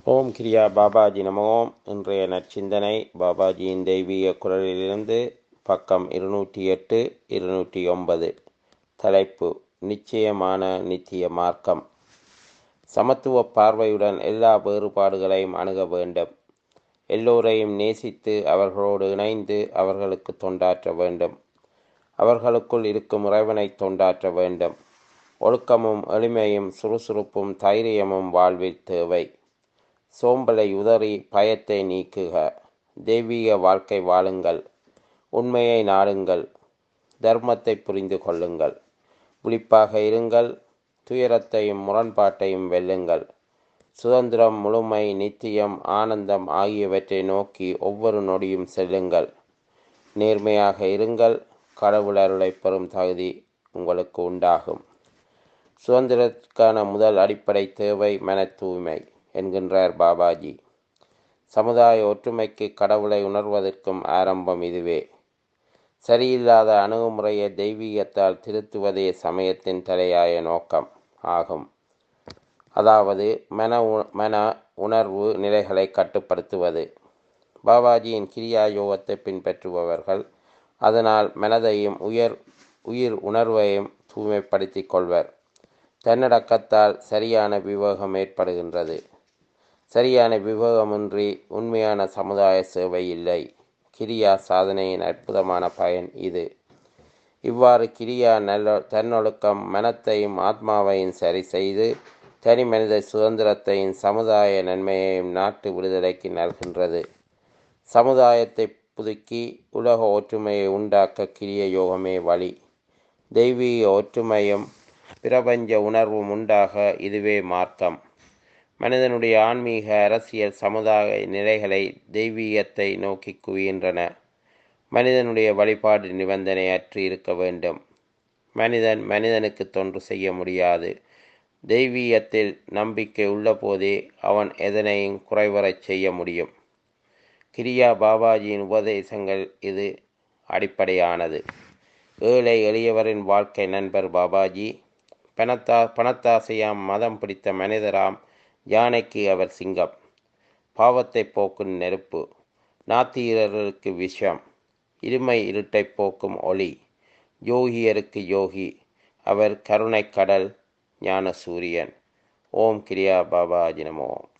ஓம் கிரியா பாபாஜி நமோ இன்றைய நற்சிந்தனை பாபாஜியின் தெய்வீக குரலிலிருந்து பக்கம் இருநூற்றி எட்டு இருநூற்றி ஒன்பது தலைப்பு நிச்சயமான நித்திய மார்க்கம் சமத்துவ பார்வையுடன் எல்லா வேறுபாடுகளையும் அணுக வேண்டும் எல்லோரையும் நேசித்து அவர்களோடு இணைந்து அவர்களுக்கு தொண்டாற்ற வேண்டும் அவர்களுக்குள் இருக்கும் இறைவனை தொண்டாற்ற வேண்டும் ஒழுக்கமும் எளிமையும் சுறுசுறுப்பும் தைரியமும் வாழ்வில் தேவை சோம்பலை உதறி பயத்தை நீக்குக தெய்வீக வாழ்க்கை வாழுங்கள் உண்மையை நாடுங்கள் தர்மத்தை புரிந்து கொள்ளுங்கள் விழிப்பாக இருங்கள் துயரத்தையும் முரண்பாட்டையும் வெல்லுங்கள் சுதந்திரம் முழுமை நித்தியம் ஆனந்தம் ஆகியவற்றை நோக்கி ஒவ்வொரு நொடியும் செல்லுங்கள் நேர்மையாக இருங்கள் கடவுள் அருளை பெறும் தகுதி உங்களுக்கு உண்டாகும் சுதந்திரத்துக்கான முதல் அடிப்படை தேவை மன தூய்மை என்கின்றார் பாபாஜி சமுதாய ஒற்றுமைக்கு கடவுளை உணர்வதற்கும் ஆரம்பம் இதுவே சரியில்லாத அணுகுமுறையை தெய்வீகத்தால் திருத்துவதே சமயத்தின் தலையாய நோக்கம் ஆகும் அதாவது மன மன உணர்வு நிலைகளை கட்டுப்படுத்துவது பாபாஜியின் கிரியா யோகத்தை பின்பற்றுபவர்கள் அதனால் மனதையும் உயர் உயிர் உணர்வையும் தூய்மைப்படுத்திக் கொள்வர் தன்னடக்கத்தால் சரியான விவேகம் ஏற்படுகின்றது சரியான விவேகமின்றி உண்மையான சமுதாய சேவை இல்லை கிரியா சாதனையின் அற்புதமான பயன் இது இவ்வாறு கிரியா நல்ல தன்னொழுக்கம் மனத்தையும் ஆத்மாவையும் சரி செய்து தனி மனித சுதந்திரத்தையும் சமுதாய நன்மையையும் நாட்டு விடுதலைக்கு நல்கின்றது சமுதாயத்தை புதுக்கி உலக ஒற்றுமையை உண்டாக்க கிரிய யோகமே வழி தெய்வீக ஒற்றுமையும் பிரபஞ்ச உணர்வும் உண்டாக இதுவே மார்க்கம் மனிதனுடைய ஆன்மீக அரசியல் சமுதாய நிலைகளை தெய்வீகத்தை நோக்கி குவிகின்றன மனிதனுடைய வழிபாடு நிபந்தனை அற்று இருக்க வேண்டும் மனிதன் மனிதனுக்கு தொன்று செய்ய முடியாது தெய்வீகத்தில் நம்பிக்கை உள்ள போதே அவன் எதனையும் குறைவரச் செய்ய முடியும் கிரியா பாபாஜியின் உபதேசங்கள் இது அடிப்படையானது ஏழை எளியவரின் வாழ்க்கை நண்பர் பாபாஜி பணத்தா பணத்தாசையாம் மதம் பிடித்த மனிதராம் யானைக்கு அவர் சிங்கம் பாவத்தை போக்கும் நெருப்பு நாத்தீரர்களுக்கு விஷம் இருமை இருட்டை போக்கும் ஒளி யோகியருக்கு யோகி அவர் கருணை கடல் ஞான சூரியன் ஓம் கிரியா பாபாஜி நமோ